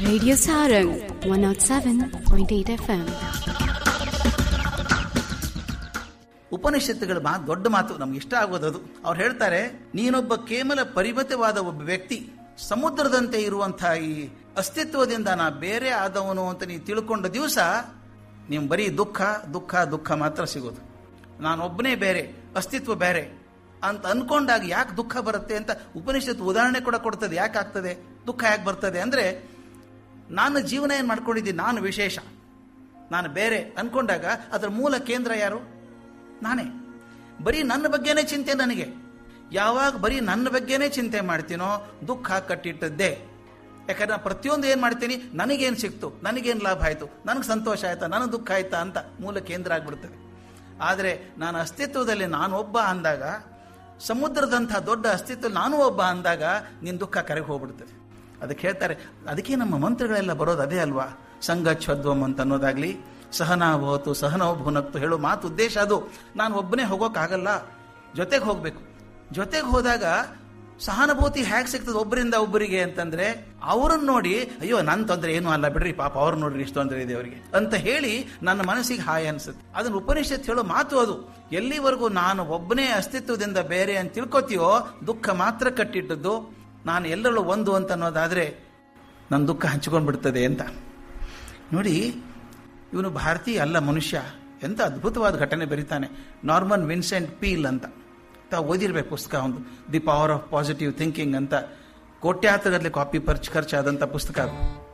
Radio Sarang 107.8 FM. ಉಪನಿಷತ್ತುಗಳ ಮಾತು ದೊಡ್ಡ ಮಾತು ನಮ್ಗೆ ಇಷ್ಟ ಆಗೋದದು ಅವ್ರು ಹೇಳ್ತಾರೆ ನೀನೊಬ್ಬ ಕೇವಲ ಪರಿಮಿತವಾದ ಒಬ್ಬ ವ್ಯಕ್ತಿ ಸಮುದ್ರದಂತೆ ಇರುವಂತಹ ಈ ಅಸ್ತಿತ್ವದಿಂದ ನಾ ಬೇರೆ ಆದವನು ಅಂತ ನೀವು ತಿಳ್ಕೊಂಡ ದಿವಸ ನೀವು ಬರೀ ದುಃಖ ದುಃಖ ದುಃಖ ಮಾತ್ರ ಸಿಗೋದು ನಾನೊಬ್ಬನೇ ಬೇರೆ ಅಸ್ತಿತ್ವ ಬೇರೆ ಅಂತ ಅನ್ಕೊಂಡಾಗ ಯಾಕೆ ದುಃಖ ಬರುತ್ತೆ ಅಂತ ಉಪನಿಷತ್ತು ಉದಾಹರಣೆ ಕೂಡ ಕೊಡ್ತದೆ ಯಾಕೆ ಆಗ್ತದೆ ದುಃಖ ಯಾಕೆ ಬರ್ತದೆ ಅಂದ್ರೆ ನಾನು ಜೀವನ ಏನು ಮಾಡ್ಕೊಂಡಿದ್ದೀನಿ ನಾನು ವಿಶೇಷ ನಾನು ಬೇರೆ ಅನ್ಕೊಂಡಾಗ ಅದರ ಮೂಲ ಕೇಂದ್ರ ಯಾರು ನಾನೇ ಬರೀ ನನ್ನ ಬಗ್ಗೆನೇ ಚಿಂತೆ ನನಗೆ ಯಾವಾಗ ಬರೀ ನನ್ನ ಬಗ್ಗೆನೇ ಚಿಂತೆ ಮಾಡ್ತೀನೋ ದುಃಖ ಕಟ್ಟಿಟ್ಟದ್ದೇ ಯಾಕಂದ್ರೆ ನಾನು ಪ್ರತಿಯೊಂದು ಏನು ಮಾಡ್ತೀನಿ ನನಗೇನು ಸಿಕ್ತು ನನಗೇನು ಲಾಭ ಆಯಿತು ನನಗೆ ಸಂತೋಷ ಆಯ್ತಾ ನನಗೆ ದುಃಖ ಆಯ್ತಾ ಅಂತ ಮೂಲ ಕೇಂದ್ರ ಆಗ್ಬಿಡ್ತದೆ ಆದರೆ ನಾನು ಅಸ್ತಿತ್ವದಲ್ಲಿ ನಾನು ಒಬ್ಬ ಅಂದಾಗ ಸಮುದ್ರದಂಥ ದೊಡ್ಡ ಅಸ್ತಿತ್ವ ನಾನು ಒಬ್ಬ ಅಂದಾಗ ನಿನ್ನ ದುಃಖ ಕರೆಗೆ ಹೋಗ್ಬಿಡ್ತದೆ ಅದಕ್ಕೆ ಹೇಳ್ತಾರೆ ಅದಕ್ಕೆ ನಮ್ಮ ಮಂತ್ರಗಳೆಲ್ಲ ಬರೋದು ಅದೇ ಅಲ್ವಾ ಸಂಗಚ್ಛದ್ವಂ ಅಂತ ಅನ್ನೋದಾಗ್ಲಿ ಸಹನಾಭವತು ಸಹನೋ ಭುನಕ್ತು ಹೇಳೋ ಮಾತು ಉದ್ದೇಶ ಅದು ನಾನು ಒಬ್ಬನೇ ಹೋಗೋಕ್ಕಾಗಲ್ಲ ಜೊತೆಗೆ ಹೋಗ್ಬೇಕು ಜೊತೆಗೆ ಹೋದಾಗ ಸಹಾನುಭೂತಿ ಹೇಗೆ ಸಿಗ್ತದೆ ಒಬ್ಬರಿಂದ ಒಬ್ಬರಿಗೆ ಅಂತಂದ್ರೆ ಅವ್ರನ್ನ ನೋಡಿ ಅಯ್ಯೋ ನನ್ನ ತೊಂದರೆ ಏನೂ ಅಲ್ಲ ಬಿಡ್ರಿ ಪಾಪ ಅವ್ರು ನೋಡ್ರಿ ಇಷ್ಟು ತೊಂದರೆ ಇದೆ ಅವರಿಗೆ ಅಂತ ಹೇಳಿ ನನ್ನ ಮನಸ್ಸಿಗೆ ಹಾಯ್ ಅನ್ಸುತ್ತೆ ಅದನ್ನ ಉಪನಿಷತ್ ಹೇಳೋ ಮಾತು ಅದು ಎಲ್ಲಿವರೆಗೂ ನಾನು ಒಬ್ಬನೇ ಅಸ್ತಿತ್ವದಿಂದ ಬೇರೆ ಅಂತ ತಿಳ್ಕೊತೀಯೋ ದುಃಖ ಮಾತ್ರ ಕಟ್ಟಿಟ್ಟದ್ದು ನಾನು ಎಲ್ಲರಲ್ಲೂ ಒಂದು ಅಂತ ಅನ್ನೋದಾದ್ರೆ ನನ್ನ ದುಃಖ ಹಂಚ್ಕೊಂಡ್ಬಿಡ್ತದೆ ಅಂತ ನೋಡಿ ಇವನು ಭಾರತೀಯ ಅಲ್ಲ ಮನುಷ್ಯ ಎಂತ ಅದ್ಭುತವಾದ ಘಟನೆ ಬರೀತಾನೆ ನಾರ್ಮನ್ ವಿನ್ಸೆಂಟ್ ಪೀಲ್ ಅಂತ ತಾವು ಓದಿರ್ಬೇಕು ಪುಸ್ತಕ ಒಂದು the power of positive thinking ಅಂತ ಕೋಟ್ಯಾತರಲ್ಲಿ ಕಾಪಿ ಪರ್ಚ್ ಖರ್ಚಾದಂಥ ಪುಸ್ತಕ ಅದು